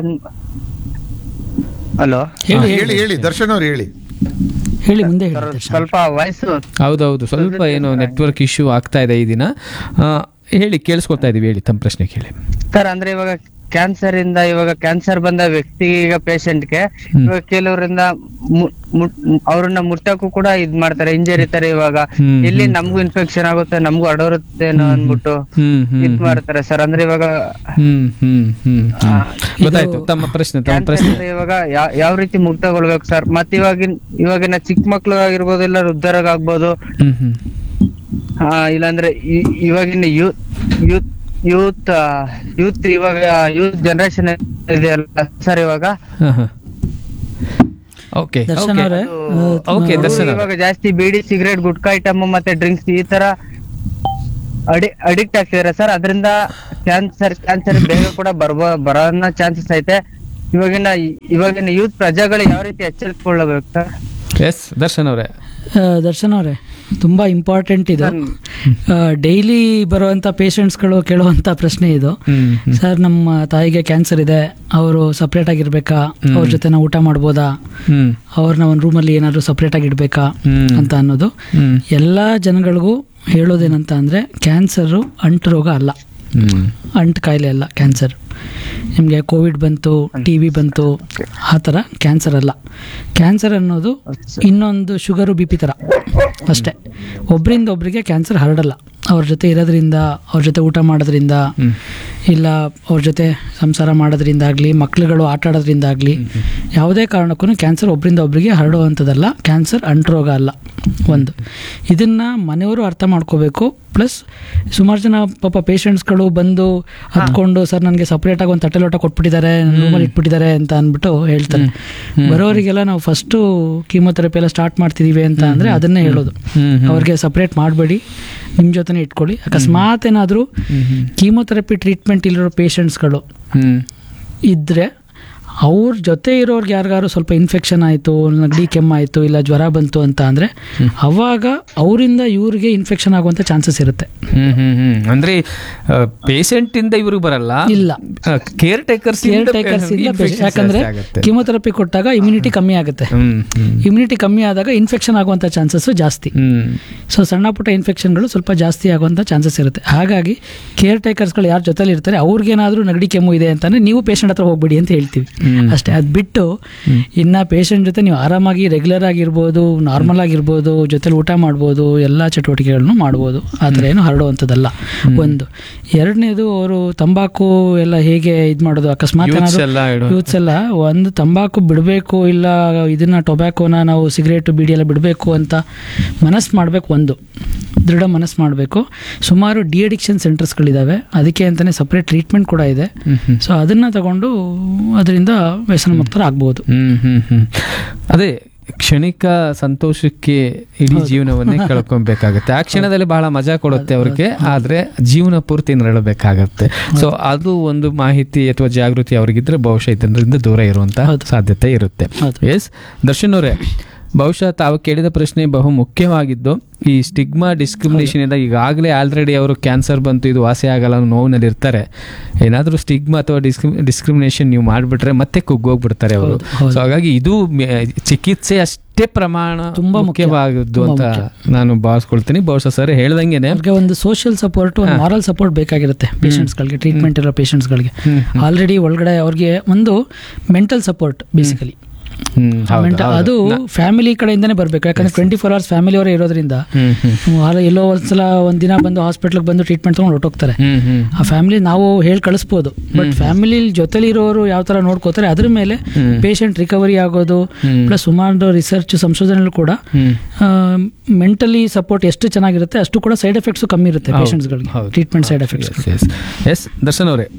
ಹಲೋ ಹಾ, ಹೇಳಿ ಹೇಳಿ ದರ್ಶನ್ ಅವ್ರು ಹೇಳಿ ಹೇಳಿ ಮುಂದೆ ಹೇಳಿ ಸರ್ ದರ್ಶನ್. ಸ್ವಲ್ಪ ವಯಸ್ಸು ಹೌದೌದು ಸ್ವಲ್ಪ ಏನೋ ನೆಟ್ವರ್ಕ್ ಇಶ್ಯೂ ಆಗ್ತಾ ಇದೆ ಈ ದಿನ ಆ, ಹೇಳಿ ಕೇಳಿಸ್ಕೊಳ್ತಾ ಇದೀವಿ ಹೇಳಿ ತಮ್ಮ ಪ್ರಶ್ನೆ ಕೇಳಿ ಸರ್ ಅಂದ್ರೆ ಇವಾಗ ಕ್ಯಾನ್ಸರ್ ಇಂದ ಇವಾಗ ಕ್ಯಾನ್ಸರ್ ಬಂದ ವ್ಯಕ್ತಿಗೆ ಈಗ ಪೇಷಂಟ್ಗೆ ಹ್ಮ್. ಇವಾಗ ಕೆಲವರಿಂದ ಮು- ಮುಟ್- ಅವ್ರನ್ನ ಮುಟ್ಟಕ್ಕೂ ಕೂಡ ಇದ್ ಮಾಡ್ತಾರೆ ಇಂಜರಿ ತರ ಇವಾಗ ಹ್ಮ್, ಇಲ್ಲಿ ಹ್ಮ್. ನಮಗೂ ಇನ್ಫೆಕ್ಷನ್ ಆಗುತ್ತೆ ನಮಗೂ ಅಡೋರುತ್ತೇನೋ ಅನ್ಬಿಟ್ಟು ಹ್ಮ್ ಹ್ಮ್ ಇದ್ ಮಾಡ್ತಾರೆ ಸರ್ ಅಂದ್ರೆ ಇವಾಗ ಹ್ಮ್ ಹ್ಮ್ ಹ್ಮ್ ಹ್ಮ್ ಆ, ಗೊತ್ತಾಯ್ತು ತಮ್ಮ ಪ್ರಶ್ನೆ ತಮ್ಮ ಕ್ಯಾನ್ಸರ್ ಪ್ರಶ್ನೆ ಅಂದ್ರೆ ಇವಾಗ ಯಾ- ಯಾವ ರೀತಿ ಮುಕ್ತಗೊಳ್ಬೇಕು ಸರ್ ಮತ್ತೆ ಇವಾಗಿನ ಇವಾಗಿನ ಚಿಕ್ಕ ಮಕ್ಳು ಆಗಿರ್ಬೋದು ಇಲ್ಲ ವೃದ್ಧರಾಗ್ಬೋದು ಹ್ಮ್ ಹ್ಮ್ ಆ, ಇಲ್ಲಾಂದ್ರೆ ಇ- ಇವಾಗಿನ ಯೂತ್ ಯೂತ್ ಯೂತ್ ಯೂತ್ ಇವಾಗ ಯೂತ್ ಜನರೇಷನ್ ಇದೆಯಲ್ಲ ಸರ್ ಇವಾಗ ಹಾ ಹಾ ಓಕೆ ದರ್ಶನ್ ಅವರೇ ಓಕೆ ಅವ್ರು ದರ್ಶನ್ ಅವ್ರೆ. ಇವಾಗ ಜಾಸ್ತಿ ಬೀಡಿ ಸಿಗರೇಟ್ ಗುಟ್ಕಾ ಐಟಮ್ ಮತ್ತೆ ಡ್ರಿಂಕ್ಸ್ ಈ ತರ ಅಡಿ ಅಡಿಕ್ಟ್ ಆಗ್ತಿದಾರೆ ಸರ್ ಅದರಿಂದ ಕ್ಯಾನ್ಸರ್ ಕ್ಯಾನ್ಸರ್ ಬೇಗ ಕೂಡ ಬರ್ಬೋ ಬರೋನ್ನ ಚಾನ್ಸಸ್ ಐತೆ ಇವಾಗಿನ ಇವಾಗಿನ ಯೂತ್ ಪ್ರಜೆಗಳು ಯಾವ ರೀತಿ ಎಚ್ಚರಿಸಿಕೊಳ್ಳಬೇಕು ಸರ್ ಎಸ್ ದರ್ಶನ್ ಅವರೇ ಆ, ದರ್ಶನ್ ಅವರೇ ತುಂಬ ಇಂಪಾರ್ಟೆಂಟ್ ಇದು ಡೈಲಿ ಬರುವಂಥ ಪೇಷಂಟ್ಸ್ಗಳು ಕೇಳುವಂಥ ಪ್ರಶ್ನೆ ಇದು ಹ್ಮ್ ಹ್ಮ್. ಸರ್ ನಮ್ಮ ತಾಯಿಗೆ ಕ್ಯಾನ್ಸರ್ ಇದೆ ಅವರು ಸಪ್ರೇಟ್ ಆಗಿರ್ಬೇಕಾ ಅವ್ರ ಜೊತೆ ನಾವು ಊಟ ಮಾಡ್ಬೋದಾ ಹ್ಮ್ ಅವ್ರನ್ನ ಒಂದು ರೂಮಲ್ಲಿ ಏನಾದರೂ ಸಪ್ರೇಟ್ ಆಗಿ ಇಡಬೇಕಾ ಹ್ಮ್. ಅಂತ ಅನ್ನೋದು ಹ್ಮ್ ಎಲ್ಲ ಜನಗಳಿಗೂ ಹೇಳೋದೇನಂತ ಅಂದರೆ ಕ್ಯಾನ್ಸರು ಅಂಟು ರೋಗ ಅಲ್ಲ ಹ್ಮ್ ಅಂಟು ಕಾಯಿಲೆ ಅಲ್ಲ ಕ್ಯಾನ್ಸರ್ ನಿಮಗೆ ಕೋವಿಡ್ ಬಂತು ಟಿ ವಿ ಬಂತು ಆ ಥರ ಕ್ಯಾನ್ಸರ್ ಅಲ್ಲ ಕ್ಯಾನ್ಸರ್ ಅನ್ನೋದು ಇನ್ನೊಂದು ಶುಗರು ಬಿ ಪಿ ಥರ ಅಷ್ಟೇ ಒಬ್ಬರಿಂದ ಒಬ್ಬರಿಗೆ ಕ್ಯಾನ್ಸರ್ ಹರಡಲ್ಲ ಅವ್ರ ಜೊತೆ ಇರೋದ್ರಿಂದ ಅವ್ರ ಜೊತೆ ಊಟ ಮಾಡೋದ್ರಿಂದ ಇಲ್ಲ ಅವ್ರ ಜೊತೆ ಸಂಸಾರ ಮಾಡೋದ್ರಿಂದ ಆಗಲಿ ಮಕ್ಳುಗಳು ಆಟ ಆಡೋದ್ರಿಂದ ಆಗಲಿ ಯಾವುದೇ ಕಾರಣಕ್ಕೂ ಕ್ಯಾನ್ಸರ್ ಒಬ್ಬರಿಂದ ಒಬ್ಬರಿಗೆ ಹರಡುವಂಥದ್ದಲ್ಲ ಕ್ಯಾನ್ಸರ್ ಅಂಟು ರೋಗ ಅಲ್ಲ ಒಂದು ಇದನ್ನು ಮನೆಯವರು ಅರ್ಥ ಮಾಡ್ಕೋಬೇಕು ಪ್ಲಸ್ ಸುಮಾರು ಜನ ಪಾಪ ಪೇಷಂಟ್ಸ್ಗಳು ಬಂದು ಹತ್ಕೊಂಡು ಸರ್ ನನಗೆ ಸಪ್ರೇಟಾಗಿ ಒಂದು ತಟ್ಟೆ ಲೋಟ ಕೊಟ್ಬಿಟ್ಟಿದ್ದಾರೆ ರೂಮಲ್ಲಿ ಇಟ್ಬಿಟ್ಟಿದ್ದಾರೆ ಅಂತ ಅಂದ್ಬಿಟ್ಟು ಹೇಳ್ತಾರೆ ಬರೋರಿಗೆಲ್ಲ ನಾವು ಫಸ್ಟು ಕೀಮೊಥೆರಪಿ ಎಲ್ಲ ಸ್ಟಾರ್ಟ್ ಮಾಡ್ತಿದ್ದೀವಿ ಅಂತ ಅಂದರೆ ಅದನ್ನೇ ಹೇಳೋದು ಅವ್ರಿಗೆ ಸಪ್ರೇಟ್ ಮಾಡಬೇಡಿ ನಿಮ್ಮ ಜೊತೆನೇ ಇಟ್ಕೊಳ್ಳಿ ಅಕಸ್ಮಾತ್ ಏನಾದರೂ ಕೀಮೊಥೆರಪಿ ಟ್ರೀಟ್ಮೆಂಟ್ ಇಲ್ಲಿರೋ ಪೇಷಂಟ್ಸ್ಗಳು ಹ್ಮ್ ಇದ್ದರೆ ಅವ್ರ ಜೊತೆ ಇರೋರ್ಗೆ ಯಾರಿಗಾರು ಸ್ವಲ್ಪ ಇನ್ಫೆಕ್ಷನ್ ಆಯಿತು ನೆಗಡಿ ಕೆಮ್ಮಾಯಿತು ಇಲ್ಲ ಜ್ವರ ಬಂತು ಅಂತ ಅಂದರೆ ಅವಾಗ ಅವರಿಂದ ಇವ್ರಿಗೆ ಇನ್ಫೆಕ್ಷನ್ ಆಗುವಂಥ ಚಾನ್ಸಸ್ ಇರುತ್ತೆ ಹ್ಮ್ ಹ್ಮ್ ಹ್ಮ್ ಅಂದ್ರೆ ಪೇಷಂಟ್ ಇಂದ ಇವ್ರಿಗೆ ಬರಲ್ಲ ಇಲ್ಲ. ಕೇರ್ ಟೇಕರ್ಸ್ ಕೇರ್ ಟೇಕರ್ಸ್ ಇಂದ patient- ಯಾಕಂದ್ರೆ ಕೀಮೊಥೆರಪಿ ಕೊಟ್ಟಾಗ ಇಮ್ಯುನಿಟಿ ಕಮ್ಮಿ ಆಗುತ್ತೆ ಹ್ಮ್ ಹ್ಮ್ ಇಮ್ಯುನಿಟಿ ಕಮ್ಮಿ ಆದಾಗ ಇನ್ಫೆಕ್ಷನ್ ಆಗುವಂಥ ಚಾನ್ಸಸ್ಸು ಜಾಸ್ತಿ ಹ್ಮ್ ಸೊ ಸಣ್ಣ ಪುಟ್ಟ ಇನ್ಫೆಕ್ಷನ್ಗಳು ಸ್ವಲ್ಪ ಜಾಸ್ತಿ ಆಗುವಂಥ ಚಾನ್ಸಸ್ ಇರುತ್ತೆ ಹಾಗಾಗಿ ಕೇರ್ ಟೇಕರ್ಸ್ಗಳು ಯಾರ ಜೊತೆಲಿ ಇರ್ತಾರೆ ಅವ್ರಿಗೇನಾದರೂ ನೆಗಡಿ ಕೆಮ್ಮು ಇದೆ ಅಂತಂದರೆ ನೀವು ಪೇಷಂಟ್ ಹತ್ರ ಹೋಗ್ಬೇಡಿ ಅಂತ ಹೇಳ್ತೀವಿ ಅಷ್ಟೇ ಅದು ಬಿಟ್ಟು ಇನ್ನು ಪೇಷಂಟ್ ಜೊತೆ ನೀವು ಆರಾಮಾಗಿ ರೆಗ್ಯುಲರ್ ಆಗಿರ್ಬೋದು ನಾರ್ಮಲ್ ಆಗಿರ್ಬೋದು ಜೊತೆಲಿ ಊಟ ಮಾಡ್ಬೋದು ಎಲ್ಲ ಚಟುವಟಿಕೆಗಳನ್ನು ಮಾಡ್ಬೋದು ಆ ಥರ ಏನು ಹರಡುವಂಥದ್ದಲ್ಲ ಒಂದು ಎರಡನೇದು ಅವರು ತಂಬಾಕು ಎಲ್ಲ ಹೇಗೆ ಇದು ಮಾಡೋದು ಅಕಸ್ಮಾತ್ Youths ಏನಾದ್ರು ಎಲ್ಲ ಇಡು- ಯೂತ್ಸ್ ಎಲ್ಲ ಒಂದು ತಂಬಾಕು ಬಿಡಬೇಕು ಇಲ್ಲ ಇದನ್ನ ಟೊಬ್ಯಾಕೋನ ನಾವು ಸಿಗರೇಟು ಬೀಡಿ ಎಲ್ಲ ಬಿಡಬೇಕು ಅಂತ ಮನಸ್ಸು ಮಾಡಬೇಕು ಒಂದು ದೃಢ ಮನಸ್ಸು ಮಾಡಬೇಕು ಸುಮಾರು ಡಿ ಅಡಿಕ್ಷನ್ ಸೆಂಟರ್ಸ್ಗಳಿದ್ದಾವೆ ಅದಕ್ಕೆ ಅಂತಲೇ ಸಪ್ರೇಟ್ ಟ್ರೀಟ್ಮೆಂಟ್ ಕೂಡ ಇದೆ ಸೊ ಅದನ್ನು ತಗೊಂಡು ಅದರಿಂದ ವ್ಯಸನ ಮುಕ್ತರಾಗ್ಬೋದು ಹ್ಮ್ ಹ್ಮ್ ಹ್ಮ್ ಅದೇ ಕ್ಷಣಿಕ ಸಂತೋಷಕ್ಕೆ ಇಡೀ ಜೀವನವನ್ನೇ ಕಳ್ಕೊಬೇಕಾಗತ್ತೆ ಆ ಕ್ಷಣದಲ್ಲಿ ಬಹಳ ಮಜಾ ಕೊಡುತ್ತೆ ಅವ್ರಿಗೆ ಆದ್ರೆ ಜೀವನ ಪೂರ್ತಿ ನರಳಬೇಕಾಗತ್ತೆ ಸೊ ಅದು ಒಂದು ಮಾಹಿತಿ ಅಥವಾ ಜಾಗೃತಿ ಅವ್ರಿಗಿದ್ರೆ ಬಹುಶಃ ಇದರಿಂದ ದೂರ ಇರುವಂತ ಸಾಧ್ಯತೆ ಇರುತ್ತೆ ಹೌದು. ಎಸ್ ದರ್ಶನ್ ಅವರೇ ಬಹುಶಃ ತಾವು ಕೇಳಿದ ಪ್ರಶ್ನೆ ಬಹು ಮುಖ್ಯವಾಗಿದ್ದು ಈ ಸ್ಟಿಗ್ಮಾ ಡಿಸ್ಕ್ರಿಮಿನೇಷನ್ ಇಂದ ಈಗಾಗಲೇ ಆಲ್ರೆಡಿ ಅವರು ಕ್ಯಾನ್ಸರ್ ಬಂತು ಇದು ವಾಸಿ ಆಗಲ್ಲ ಅನ್ನೋ ನೋವಿನಲ್ಲಿ ಇರ್ತಾರೆ ಏನಾದರೂ ಸ್ಟಿಗ್ಮಾ ಅಥವಾ ಡಿಸ್ಕ್ರಿ ಡಿಸ್ಕ್ರಿಮಿನೇಷನ್ ನೀವು ಮಾಡಿಬಿಟ್ರೆ ಮತ್ತೆ ಕುಗ್ಗೋಗ್ಬಿಡ್ತಾರೆ ಅವರು ಸೊ ಹಾಗಾಗಿ ಇದು ಮೆ- ಚಿಕಿತ್ಸೆ ಅಷ್ಟೇ ಪ್ರಮಾಣ ತುಂಬಾ ಮುಖ್ಯ. ಮುಖ್ಯವಾದದ್ದು ಅಂತ ನಾನು ಭಾವಿಸ್ಕೊಳ್ತೀನಿ ಬಹುಶಃ ಸರ್ ಹೇಳ್ದಂಗೆನೆ ಅವ್ರಿಗೆ ಒಂದು ಸೋಷಿಯಲ್ ಸಪೋರ್ಟ್ ಒಂದು ಮಾರಲ್ ಸಪೋರ್ಟ್ ಬೇಕಾಗಿರುತ್ತೆ ಪೇಷಂಟ್ಸ್ಗಳಿಗೆ ಟ್ರೀಟ್ಮೆಂಟ್ ಇರೋ ಪೇಷಂಟ್ಸ್ಗಳಿಗೆ ಆಲ್ರೆಡಿ ಒಳಗಡೆ ಅವ್ರಿಗೆ ಒಂದು ಮೆಂಟಲ್ ಸಪೋರ್ಟ್ ಬೇಸಿಕಲಿ ಹ್ಮ್ ಹೌದು, ಮೆಂಟ- ಹೌದು. ಅದು ಫ್ಯಾಮಿಲಿ ಕಡೆಯಿಂದನೇ ಬರಬೇಕು ಯಾಕಂದ್ರೆ ಟ್ವೆಂಟಿ ಫೋರ್ ಅವರ್ಸ್ ಫ್ಯಾಮಿಲಿ ಅವರೇ ಇರೋದ್ರಿಂದ ಹ್ಮ್ ಹ್ಮ್ ವಾರ ಎಲ್ಲೋ ಒಂದ್ಸಲ ಒಂದ್ ದಿನ ಬಂದು ಹಾಸ್ಪಿಟ್ಲಿಗೆ ಬಂದು ಟ್ರೀಟ್ಮೆಂಟ್ ತೊಗೊಂಡು ಹೊರಟೋಗ್ತಾರೆ ಹ್ಮ್ ಹ್ಮ್ ಆ ಫ್ಯಾಮಿಲಿ ನಾವು ಹೇಳಿ ಕಳಿಸ್ಬೋದು ಬಟ್ ಫ್ಯಾಮಿಲಿ ಜೊತೆಲಿ ಇರೋರು ಯಾವ ತರ ನೋಡ್ಕೋತಾರೆ ಅದ್ರ ಮೇಲೆ ಪೇಷಂಟ್ ರಿಕವರಿ ಆಗೋದು ಪ್ಲಸ್ ಸುಮಾರು ರಿಸರ್ಚ್ ಸಂಶೋಧನೆಗಳು ಕೂಡ ಹ್ಮ್ ಮೆಂಟಲಿ ಸಪೋರ್ಟ್ ಎಷ್ಟು ಚೆನ್ನಾಗಿರುತ್ತೆ ಅಷ್ಟು ಕೂಡ ಸೈಡ್ ಎಫೆಕ್ಟ್ಸ್ ಕಮ್ಮಿ ಇರುತ್ತೆ ಪೇಷಂಟ್ಸ್ಗಳಿಗೆ ಹೌದು. Treatment side effects yes Darshan ಅವರೇ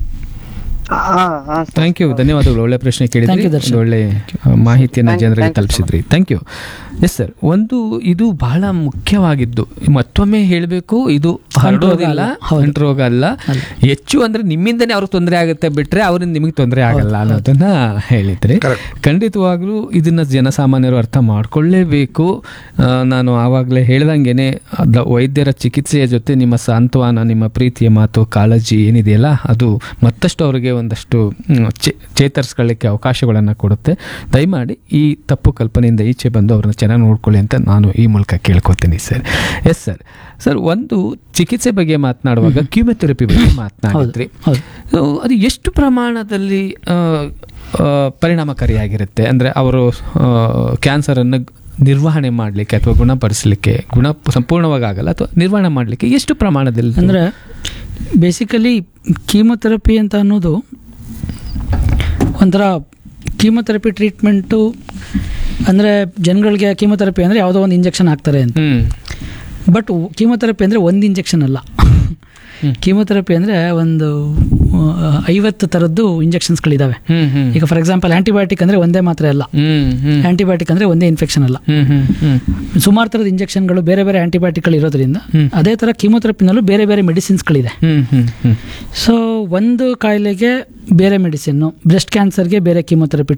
ಹಾ ಹಾ ಥ್ಯಾಂಕ್ ಯು ಧನ್ಯವಾದಗಳು ಒಳ್ಳೆ ಪ್ರಶ್ನೆ Thank you, ಕೇಳಿದ್ರಿ ದರ್ಶನ್. ಒಂದು ಒಳ್ಳೆ ಆ, ಮಾಹಿತಿಯನ್ನ ಜನರಿಗೆ ತಲುಪಿಸಿದ್ರಿ ಥ್ಯಾಂಕ್ ಯು ಎಸ್ ಸರ್ ಒಂದು ಇದು ಬಹಳ ಮುಖ್ಯವಾಗಿದ್ದು ಮತ್ತೊಮ್ಮೆ ಹೇಳಬೇಕು ಇದು ಹರಡೋದಿಲ್ಲ ಅಂಟು ರೋಗ ಅಲ್ಲ ಹೆಚ್ಚು ಅಂದ್ರೆ ನಿಮ್ಮಿಂದನೇ ಅವ್ರಿಗೆ ತೊಂದರೆ ಆಗುತ್ತೆ ಬಿಟ್ರೆ ಅವರಿಂದ ನಿಮಗೆ ತೊಂದರೆ ಆಗಲ್ಲ ಅನ್ನೋದನ್ನ ಹೇಳಿದ್ರಿ ಖಂಡಿತವಾಗ್ಲೂ ಇದನ್ನ ಜನಸಾಮಾನ್ಯರು ಅರ್ಥ ಮಾಡ್ಕೊಳ್ಳೇಬೇಕು ಆ, ನಾನು ಆವಾಗಲೇ ಹೇಳ್ದಂಗೆನೆ ಅದ ವೈದ್ಯರ ಚಿಕಿತ್ಸೆಯ ಜೊತೆ ನಿಮ್ಮ ಸಾಂತ್ವನ ನಿಮ್ಮ ಪ್ರೀತಿಯ ಮಾತು ಕಾಳಜಿ ಏನಿದೆಯಲ್ಲ ಅದು ಮತ್ತಷ್ಟು ಅವರಿಗೆ ಒಂದಷ್ಟು ಮ್, ಚೇ- ಚೇತರಿಸ್ಕೊಳ್ಳಿಕ್ಕೆ ಅವಕಾಶಗಳನ್ನು ಕೊಡುತ್ತೆ ದಯಮಾಡಿ ಈ ತಪ್ಪು ಕಲ್ಪನೆಯಿಂದ ಈಚೆ ಬಂದು ಅವ್ರನ್ನ ಚೆನ್ನಾಗಿ ನೋಡ್ಕೊಳ್ಳಿ ಅಂತ ನಾನು ಈ ಮೂಲಕ ಕೇಳ್ಕೊತೀನಿ ಸರ್ ಎಸ್ ಸರ್ ಸರ್ ಒಂದು ಚಿಕಿತ್ಸೆ ಬಗ್ಗೆ ಮಾತನಾಡುವಾಗ ಕ್ಯೂಮಿಥೆರಪಿ ಬಗ್ಗೆ ಮಾತನಾಡಿದ್ರಿ ಹೌದು. So, ಅದು ಎಷ್ಟು ಪ್ರಮಾಣದಲ್ಲಿ ಆ, ಆ, ಪರಿಣಾಮಕಾರಿಯಾಗಿರುತ್ತೆ ಅಂದರೆ ಅವರು ಕ್ಯಾನ್ಸರನ್ನು ನಿರ್ವಹಣೆ ಮಾಡಲಿಕ್ಕೆ ಅಥವಾ ಗುಣಪಡಿಸಲಿಕ್ಕೆ ಗುಣ ಸಂಪೂರ್ಣವಾಗಿ ಆಗಲ್ಲ ಅಥವಾ ನಿರ್ವಹಣೆ ಮಾಡಲಿಕ್ಕೆ ಎಷ್ಟು ಪ್ರಮಾಣದಲ್ಲಿ ಅಂದರೆ ಬೇಸಿಕಲಿ ಕೀಮೊಥೆರಪಿ ಅಂತ ಅನ್ನೋದು ಒಂಥರ ಕೀಮೊಥೆರಪಿ ಟ್ರೀಟ್ಮೆಂಟು ಅಂದರೆ ಜನಗಳಿಗೆ ಕೀಮೊಥೆರಪಿ ಅಂದರೆ ಯಾವುದೋ ಒಂದು ಇಂಜೆಕ್ಷನ್ ಹಾಕ್ತಾರೆ ಅಂತ ಹ್ಮ್ ಬಟ್ ಕೀಮೊಥೆರಪಿ ಅಂದರೆ ಒಂದು ಇಂಜೆಕ್ಷನ್ ಅಲ್ಲ ಕೀಮೊಥೆರಪಿ ಅಂದರೆ ಒಂದು ಐವತ್ತು ಥರದ್ದು ಇಂಜೆಕ್ಷನ್ಸ್ಗಳಿದ್ದಾವೆ ಹ್ಮ್ ಹ್ಮ್ ಈಗ ಫಾರ್ ಎಕ್ಸಾಂಪಲ್ ಆಂಟಿಬಯೋಟಿಕ್ ಅಂದರೆ ಒಂದೇ ಮಾತ್ರೆ ಅಲ್ಲ ಹ್ಮ್ ಹ್ಮ್ ಆಂಟಿಬಯೋಟಿಕ್ ಅಂದರೆ ಒಂದೇ ಇನ್ಫೆಕ್ಷನ್ ಅಲ್ಲ ಹ್ಮ್ ಹ್ಮ್ ಹ್ಮ್ ಸುಮಾರು ಥರದ ಇಂಜೆಕ್ಷನ್ಗಳು ಬೇರೆ ಬೇರೆ ಆಂಟಿಬಯೋಟಿಕ್ಗಳು ಇರೋದ್ರಿಂದ ಅದೇ ಥರ ಕೀಮೋಥೆರಪಿನಲ್ಲೂ ಬೇರೆ ಬೇರೆ ಮೆಡಿಸಿನ್ಸ್ಗಳಿದೆ ಹ್ಮ್ ಹ್ಮ್ ಹ್ಮ್ ಸೊ ಒಂದು ಕಾಯಿಲೆಗೆ ಬೇರೆ ಮೆಡಿಸಿನ್ನು ಬ್ರೆಸ್ಟ್ ಕ್ಯಾನ್ಸರ್ಗೆ ಬೇರೆ ಕೀಮೋಥೆರಪಿ